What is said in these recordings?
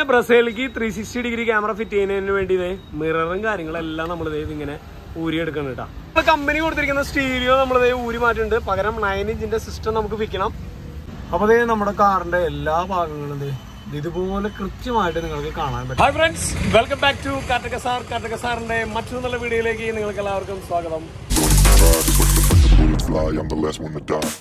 ബ്രസേലിക്ക് three sixty degree camera fit ചെയ്യുന്നതിന് വേണ്ടി ഇതേ മിററും കാര്യങ്ങളെല്ലാം നമ്മൾ ഇതേ ഇങ്ങനെ ഊരിയെടുക്കണം കേട്ടോ നമ്മൾ കമ്പനി കൊടുത്തിരിക്കുന്ന സ്റ്റീരിയോ നമ്മൾ ഇതേ ഊരി മാറ്റുന്നുണ്ട് പകരം നയൻ ഇഞ്ചിന്റെ സിസ്റ്റം നമുക്ക് ഫിക്കണം അപ്പൊ ദേ നമ്മുടെ കാറിന്റെ എല്ലാ ഭാഗങ്ങളും ദേ ഇതുപോലെ കൃത്യമായിട്ട് നിങ്ങൾക്ക് കാണാൻ പറ്റും hi friends welcome back to കാർട്ടക സാർ കാർട്ടക സാറിന്റെ മറ്റൊരു നല്ല വീഡിയോയിലേക്ക് നിങ്ങൾക്ക് എല്ലാവർക്കും സ്വാഗതം Bullet fly, I'm the last one to die.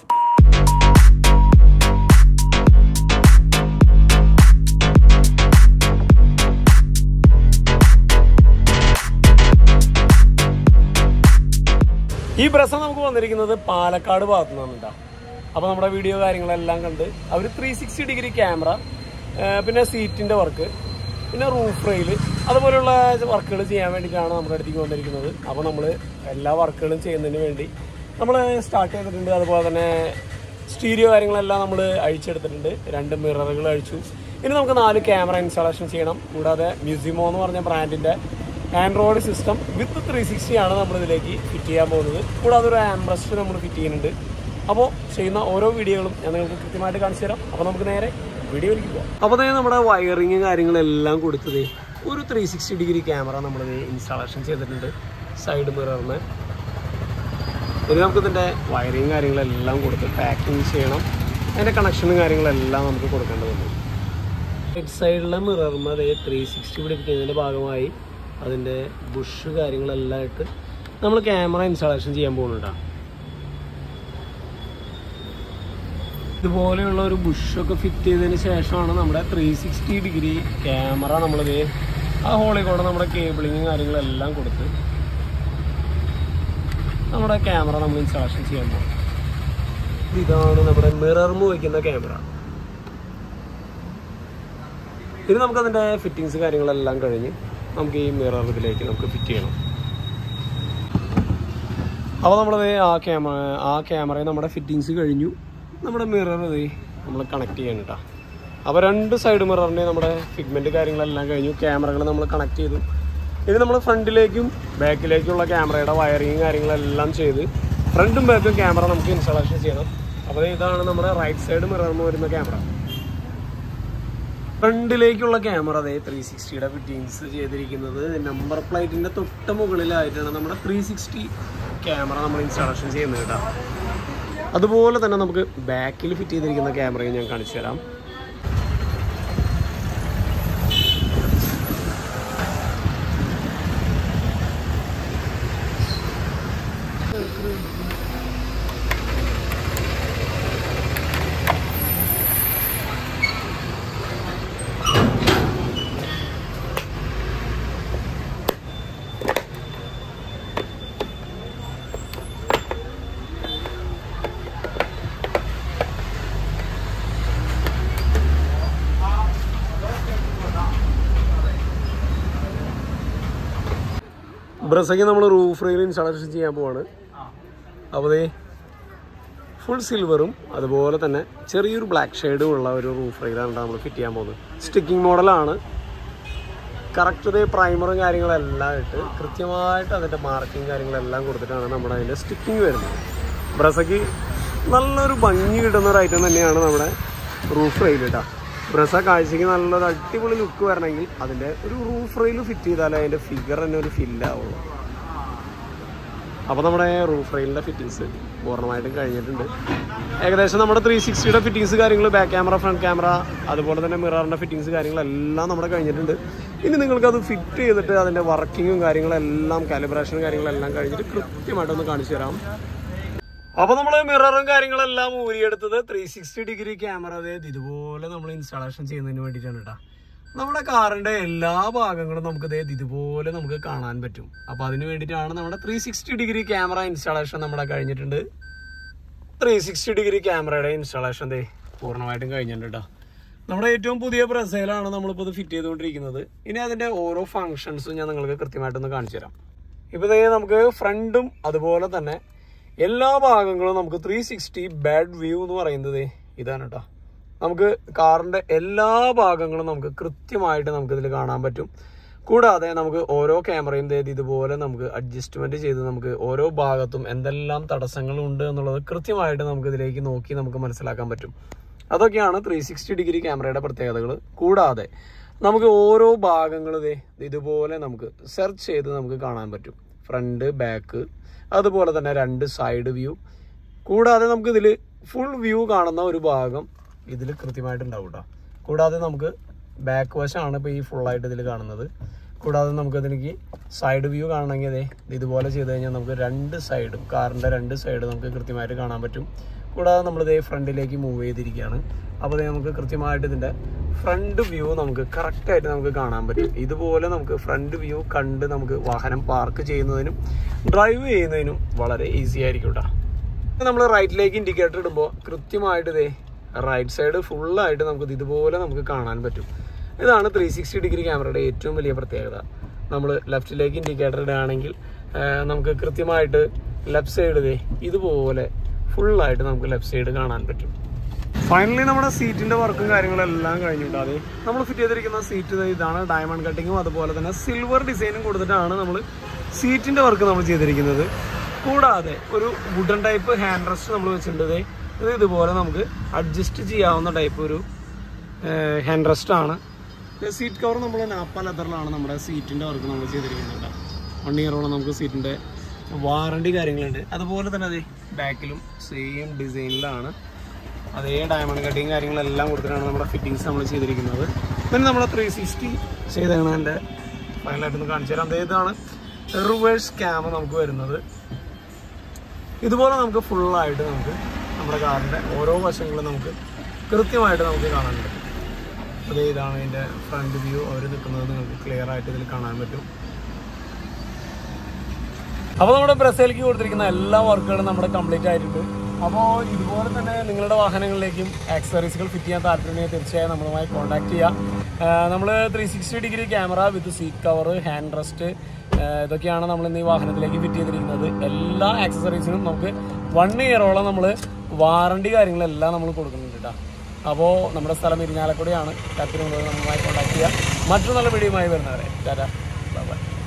ഈ പ്രസം നമുക്ക് വന്നിരിക്കുന്നത് പാലക്കാട് ഭാഗത്തു നിന്നാണ് കേട്ടോ അപ്പോൾ നമ്മുടെ വീഡിയോ കാര്യങ്ങളെല്ലാം കണ്ട് അവർ ത്രീ സിക്സ്റ്റി ഡിഗ്രി ക്യാമറ പിന്നെ സീറ്റിൻ്റെ വർക്ക് പിന്നെ റൂഫ് റെയിൽ അതുപോലെയുള്ള വർക്കുകൾ ചെയ്യാൻ വേണ്ടിയിട്ടാണ് നമ്മുടെ അടുത്തേക്ക് വന്നിരിക്കുന്നത് അപ്പോൾ നമ്മൾ എല്ലാ വർക്കുകളും ചെയ്യുന്നതിന് വേണ്ടി നമ്മൾ സ്റ്റാർട്ട് ചെയ്തിട്ടുണ്ട് അതുപോലെ തന്നെ സ്റ്റീരിയോ കാര്യങ്ങളെല്ലാം നമ്മൾ അഴിച്ചെടുത്തിട്ടുണ്ട് രണ്ട് മിററുകൾ അഴിച്ചു ഇനി നമുക്ക് നാല് ക്യാമറ ഇൻസ്റ്റാളേഷൻ ചെയ്യണം കൂടാതെ മ്യൂസിമോ എന്ന് പറഞ്ഞ ബ്രാൻഡിൻ്റെ android system with three sixty ആണ് നമ്മൾ ഇതിലേക്ക് ഫിറ്റ് ചെയ്യാൻ പോകുന്നത് കൂടാതെ ഒരു ആംബ്രസ്റ്റ് നമ്മൾ ഫിറ്റ് ചെയ്യുന്നുണ്ട് അപ്പോൾ ചെയ്യുന്ന ഓരോ വീഡിയോകളും ഞാൻ നിങ്ങൾക്ക് കൃത്യമായിട്ട് കാണിച്ചു തരാം അപ്പോൾ നമുക്ക് നേരെ വീഡിയോയിലേക്ക് പോകാം അപ്പോൾ തന്നെ നമ്മുടെ വയറിങ് കാര്യങ്ങളെല്ലാം കൊടുത്തത് ഒരു ത്രീ സിക്സ്റ്റി ഡിഗ്രി ക്യാമറ നമ്മൾ ഇൻസ്റ്റാളേഷൻ ചെയ്തിട്ടുണ്ട് സൈഡ് മിററിന് ഇനി നമുക്ക് ഇതിൻ്റെ വയറിങ് കാര്യങ്ങളെല്ലാം കൊടുത്ത് പാക്കിങ് ചെയ്യണം അതിൻ്റെ കണക്ഷനും കാര്യങ്ങളെല്ലാം നമുക്ക് കൊടുക്കേണ്ടതുണ്ട് റൈറ്റ് സൈഡിലെ മിററിന് അതേ ത്രീ സിക്സ്റ്റി പിടിപ്പിക്കുന്നതിൻ്റെ ഭാഗമായി അതിൻ്റെ ബുഷ് കാര്യങ്ങളെല്ലാം ഇട്ട് നമ്മൾ ക്യാമറ ഇൻസ്റ്റാളേഷൻ ചെയ്യാൻ പോകുന്നുണ്ടാണ് ഇതുപോലെയുള്ള ഒരു ബുഷൊക്കെ ഫിറ്റ് ചെയ്തതിന് ശേഷമാണ് നമ്മുടെ ത്രീ സിക്സ്റ്റി ഡിഗ്രി ക്യാമറ നമ്മളിത് ആ ഹോളിൽ കൂടെ നമ്മുടെ കേബിളിങ്ങും കാര്യങ്ങളെല്ലാം കൊടുത്ത് നമ്മുടെ ക്യാമറ നമ്മൾ ഇൻസ്റ്റാളേഷൻ ചെയ്യാൻ പോകും ഇതാണ് നമ്മുടെ മിറർമ് വയ്ക്കുന്ന ക്യാമറ ഇനി നമുക്ക് അതിൻ്റെ ഫിറ്റിങ്സ് കാര്യങ്ങളെല്ലാം കഴിഞ്ഞ് നമുക്ക് ഈ മിറർ ഇതിലേക്ക് നമുക്ക് ഫിറ്റ് ചെയ്യണം അപ്പോൾ നമ്മളത് ആ ക്യാമറ ആ ക്യാമറയിൽ നമ്മുടെ ഫിറ്റിങ്സ് കഴിഞ്ഞു നമ്മുടെ മിറർ ഇത് നമ്മൾ കണക്ട് ചെയ്യണം കേട്ടോ അപ്പോൾ രണ്ട് സൈഡ് മിററിൻ്റെ നമ്മുടെ ഫിഗ്മെൻറ്റ് കാര്യങ്ങളെല്ലാം കഴിഞ്ഞു ക്യാമറകൾ നമ്മൾ കണക്ട് ചെയ്തു ഇനി നമ്മൾ ഫ്രണ്ടിലേക്കും ബാക്കിലേക്കുള്ള ക്യാമറയുടെ വയറിങ് കാര്യങ്ങളെല്ലാം ചെയ്ത് ഫ്രണ്ടും ബാക്കും ക്യാമറ നമുക്ക് ഇൻസ്റ്റാളേഷൻ ചെയ്യണം അപ്പോൾ ഇതാണ് നമ്മുടെ റൈറ്റ് സൈഡ് മിററിന് വരുന്ന ക്യാമറ ഫ്രണ്ടിലേക്കുള്ള ക്യാമറ അതേ ത്രീ സിക്സ്റ്റിയുടെ ഫിറ്റിങ്സ് ചെയ്തിരിക്കുന്നത് നമ്പർ പ്ലേറ്റിന്റെ തൊട്ട് മുകളിലായിട്ടാണ് നമ്മുടെ ത്രീ സിക്സ്റ്റി ക്യാമറ നമ്മൾ ഇൻസ്റ്റാളേഷൻ ചെയ്യുന്നത് കേട്ടോ അതുപോലെ തന്നെ നമുക്ക് ബാക്കിൽ ഫിറ്റ് ചെയ്തിരിക്കുന്ന ക്യാമറയും ഞാൻ കാണിച്ചു തരാം ബ്രസയ്ക്ക് നമ്മൾ റൂഫ് റെയിൽ ഇൻസ്റ്റാളേഷൻ ചെയ്യാൻ പോവാണ് അപ്പോൾ ദേ ഫുൾ സിൽവറും അതുപോലെ തന്നെ ചെറിയൊരു ബ്ലാക്ക് ഷെയ്ഡും ഉള്ള ഒരു റൂഫ് റെയിലാണ് നമ്മൾ ഫിറ്റ് ചെയ്യാൻ പോകുന്നത് സ്റ്റിക്കിംഗ് മോഡലാണ് കറക്റ്റ് ദേ പ്രൈമറും കാര്യങ്ങളെല്ലാം ഇട്ട് കൃത്യമായിട്ട് അതിൻ്റെ മാർക്കിങ് കാര്യങ്ങളെല്ലാം കൊടുത്തിട്ടാണ് നമ്മുടെ അതിൻ്റെ സ്റ്റിക്കിങ് വരുന്നത് ബ്രസയ്ക്ക് നല്ലൊരു ഭംഗി കിട്ടുന്ന ഒരു ഐറ്റം തന്നെയാണ് നമ്മുടെ റൂഫ് റെയിൽ കേട്ടോ ബ്രസ കാഴ്ചയ്ക്ക് നല്ലൊരു അടിപൊളി ലുക്ക് വരണമെങ്കിൽ അതിൻ്റെ ഒരു റൂഫ് റെയിൽ ഫിറ്റ് ചെയ്താലേ അതിൻ്റെ ഫിഗർ തന്നെ ഒരു ഫില്ലാവുള്ളൂ അപ്പോൾ നമ്മുടെ റൂഫ് റെയിലിൻ്റെ ഫിറ്റിങ്സ് പൂർണ്ണമായിട്ടും കഴിഞ്ഞിട്ടുണ്ട് ഏകദേശം നമ്മുടെ ത്രീ സിക്സ്റ്റിയുടെ ഫിറ്റിങ്സ് കാര്യങ്ങൾ ബാക്ക് ക്യാമറ ഫ്രണ്ട് ക്യാമറ അതുപോലെ തന്നെ മിററിൻ്റെ ഫിറ്റിങ്സ് കാര്യങ്ങളെല്ലാം നമ്മുടെ കഴിഞ്ഞിട്ടുണ്ട് ഇനി നിങ്ങൾക്കത് ഫിറ്റ് ചെയ്തിട്ട് അതിൻ്റെ വർക്കിങ്ങും കാര്യങ്ങളെല്ലാം കാലിബ്രേഷനും കാര്യങ്ങളെല്ലാം കഴിഞ്ഞിട്ട് കൃത്യമായിട്ടൊന്ന് കാണിച്ചു തരാം അപ്പൊ നമ്മൾ മിററും കാര്യങ്ങളെല്ലാം ഊരിയെടുത്തത് ത്രീ സിക്സ്റ്റി ഡിഗ്രി ക്യാമറ അതായത് ഇതുപോലെ നമ്മൾ ഇൻസ്റ്റാളേഷൻ ചെയ്യുന്നതിന് വേണ്ടിയിട്ടാണ് കേട്ടോ നമ്മുടെ കാറിന്റെ എല്ലാ ഭാഗങ്ങളും നമുക്ക് ഇതേത് ഇതുപോലെ നമുക്ക് കാണാൻ പറ്റും അപ്പൊ അതിന് വേണ്ടിയിട്ടാണ് നമ്മുടെ three sixty degree camera installation നമ്മുടെ കഴിഞ്ഞിട്ടുണ്ട് ത്രീ സിക്സ്റ്റി ഡിഗ്രി ക്യാമറയുടെ ഇൻസ്റ്റാളേഷൻ ദേ പൂർണ്ണമായിട്ടും കഴിഞ്ഞിട്ടുണ്ട് കേട്ടോ നമ്മുടെ ഏറ്റവും പുതിയ പ്രസയിലാണ് നമ്മളിപ്പോൾ ഇത് ഫിറ്റ് ചെയ്തുകൊണ്ടിരിക്കുന്നത് ഇനി അതിന്റെ ഓരോ ഫങ്ഷൻസും ഞാൻ നിങ്ങൾക്ക് കൃത്യമായിട്ടൊന്ന് കാണിച്ചു തരാം ഇപ്പൊ ദേ നമുക്ക് ഫ്രണ്ടും അതുപോലെ തന്നെ എല്ലാ ഭാഗങ്ങളും നമുക്ക് ത്രീ സിക്സ്റ്റി ബാഡ് വ്യൂ എന്ന് പറയുന്നത് ഇതാണ് കേട്ടോ നമുക്ക് കാറിന്റെ എല്ലാ ഭാഗങ്ങളും നമുക്ക് കൃത്യമായിട്ട് നമുക്ക് ഇതിൽ കാണാൻ പറ്റും കൂടാതെ നമുക്ക് ഓരോ ക്യാമറയും ദേ ഇതുപോലെ നമുക്ക് അഡ്ജസ്റ്റ്മെന്റ് ചെയ്ത് നമുക്ക് ഓരോ ഭാഗത്തും എന്തെല്ലാം തടസ്സങ്ങളുണ്ട് എന്നുള്ളത് കൃത്യമായിട്ട് നമുക്ക് ഇതിലേക്ക് നോക്കി നമുക്ക് മനസ്സിലാക്കാൻ പറ്റും അതൊക്കെയാണ് ത്രീ സിക്സ്റ്റി ഡിഗ്രി ക്യാമറയുടെ പ്രത്യേകതകൾ കൂടാതെ നമുക്ക് ഓരോ ഭാഗങ്ങൾ ഇതേ ഇതുപോലെ നമുക്ക് സെർച്ച് ചെയ്ത് നമുക്ക് കാണാൻ പറ്റും ഫ്രണ്ട് ബാക്ക് അതുപോലെ തന്നെ രണ്ട് സൈഡ് വ്യൂ കൂടാതെ നമുക്ക് ഇതിൽ ഫുൾ വ്യൂ കാണുന്ന ഒരു ഭാഗം ഇതിൽ കൃത്യമായിട്ടുണ്ടാവും കേട്ടോ കൂടാതെ നമുക്ക് ബാക്ക് വശമാണ് ഇപ്പോൾ ഈ ഫുള്ളായിട്ട് ഇതിൽ കാണുന്നത് കൂടാതെ നമുക്ക് അതിലേക്ക് സൈഡ് വ്യൂ കാണണമെങ്കിൽ അതെ ഇതുപോലെ ചെയ്ത് കഴിഞ്ഞാൽ നമുക്ക് രണ്ട് സൈഡും കാറിൻ്റെ രണ്ട് സൈഡ് നമുക്ക് കൃത്യമായിട്ട് കാണാൻ പറ്റും കൂടാതെ നമ്മളിതേ ഫ്രണ്ടിലേക്ക് മൂവ് ചെയ്തിരിക്കുകയാണ് അപ്പോൾ ദേ നമുക്ക് കൃത്യമായിട്ട് ഇതിൻ്റെ ഫ്രണ്ട് വ്യൂ നമുക്ക് കറക്റ്റായിട്ട് നമുക്ക് കാണാൻ പറ്റും ഇതുപോലെ നമുക്ക് ഫ്രണ്ട് വ്യൂ കണ്ട് നമുക്ക് വാഹനം പാർക്ക് ചെയ്യുന്നതിനും ഡ്രൈവ് ചെയ്യുന്നതിനും വളരെ ഈസി ആയിരിക്കും കേട്ടോ നമ്മൾ റൈറ്റിലേക്ക് ഇൻഡിക്കേറ്റർ ഇടുമ്പോൾ കൃത്യമായിട്ട് ഇതേ റൈറ്റ് സൈഡ് ഫുള്ളായിട്ട് നമുക്ക് ഇതുപോലെ നമുക്ക് കാണാൻ പറ്റും ഇതാണ് ത്രീ സിക്സ്റ്റി ഡിഗ്രി ക്യാമറയുടെ ഏറ്റവും വലിയ പ്രത്യേകത നമ്മൾ ലെഫ്റ്റിലേക്ക് ഇൻഡിക്കേറ്റർ ഇടുകയാണെങ്കിൽ ആ, നമുക്ക് കൃത്യമായിട്ട് ലെഫ്റ്റ് സൈഡ് ഇതേ ഇതുപോലെ ഫുള്ളായിട്ട് നമുക്ക് ലെഫ്റ്റ് സൈഡ് കാണാൻ പറ്റും ഫൈനലി നമ്മുടെ സീറ്റിന്റെ വർക്കും കാര്യങ്ങളും എല്ലാം കഴിഞ്ഞിട്ട് അതെ നമ്മൾ ഫിറ്റ് ചെയ്തിരിക്കുന്ന സീറ്റ് ഇതാണ് ഡയമണ്ട് കട്ടിങ്ങും അതുപോലെ തന്നെ സിൽവർ ഡിസൈനും കൊടുത്തിട്ടാണ് നമ്മൾ സീറ്റിന്റെ വർക്ക് നമ്മൾ ചെയ്തിരിക്കുന്നത് കൂടാതെ ഒരു വുഡൻ ടൈപ്പ് ഹാൻഡ് റെസ്റ്റ് നമ്മൾ വെച്ചിട്ടുണ്ട് ദേ. ഇത് ഇതുപോലെ നമുക്ക് അഡ്ജസ്റ്റ് ചെയ്യാവുന്ന ടൈപ്പ് ഒരു ഹാൻഡ് റെസ്റ്റ് ആണ് സീറ്റ് കവർ നമ്മൾ നാപ്പ ലെതറിലാണ് നമ്മുടെ സീറ്റിന്റെ വർക്ക് നമ്മൾ ചെയ്തിരിക്കുന്നത് വൺ ഇയറോളം നമുക്ക് സീറ്റിന്റെ വാറണ്ടി കാര്യങ്ങളുണ്ട് അതുപോലെ തന്നെ അതെ ബാക്കിലും സെയിം ഡിസൈനിലാണ് അതേ ഡയമണ്ട് കട്ടിങ് കാര്യങ്ങളെല്ലാം കൊടുത്തിട്ടാണ് നമ്മുടെ ഫിറ്റിങ്സ് നമ്മൾ ചെയ്തിരിക്കുന്നത് പിന്നെ നമ്മൾ ത്രീ സിക്സ്റ്റി ചെയ്താണ് എൻ്റെ ഫൈനലായിട്ടൊന്ന് കാണിച്ചു തരാം അതേ ഇതാണ് റിവേഴ്സ് ക്യാമ നമുക്ക് വരുന്നത് ഇതുപോലെ നമുക്ക് ഫുള്ളായിട്ട് നമുക്ക് നമ്മുടെ കാറിൻ്റെ ഓരോ വശങ്ങളും നമുക്ക് കൃത്യമായിട്ട് നമുക്ക് കാണാൻ പറ്റും അതേ ഇതാണ് ഇതിൻ്റെ ഫ്രണ്ട് വ്യൂ അവർ നിൽക്കുന്നത് നിങ്ങൾക്ക് ക്ലിയർ ആയിട്ട് ഇതിൽ കാണാൻ പറ്റും അപ്പോൾ നമ്മുടെ ബ്രസയിലേക്ക് കൊടുത്തിരിക്കുന്ന എല്ലാ വർക്കുകളും നമ്മുടെ കംപ്ലീറ്റ് ആയിട്ടുണ്ട് അപ്പോൾ ഇതുപോലെ തന്നെ നിങ്ങളുടെ വാഹനങ്ങളിലേക്കും ആക്സറീസുകൾ ഫിറ്റ് ചെയ്യാൻ താല്പര്യമുണ്ടെങ്കിൽ തീർച്ചയായും നമ്മളുമായി കോൺടാക്ട് ചെയ്യാം നമ്മൾ three sixty degree camera with seat cover hand rest ഇതൊക്കെയാണ് നമ്മൾ ഇന്ന് ഈ വാഹനത്തിലേക്ക് ഫിറ്റ് ചെയ്തിരിക്കുന്നത് എല്ലാ ആക്സസറീസിനും നമുക്ക് വൺ ഇയറോളം നമ്മൾ വാറണ്ടി കാര്യങ്ങളെല്ലാം നമ്മൾ കൊടുക്കുന്നുണ്ട് കേട്ടോ അപ്പോൾ നമ്മുടെ സ്ഥലം ഇരിഞ്ഞാലക്കുടയാണ് താല്പര്യമുള്ളത് നമ്മളുമായി കോൺടാക്ട് ചെയ്യാം മറ്റൊരു നല്ല വീഡിയോയുമായി വരുന്നവരെ ടാറ്റാ ബൈ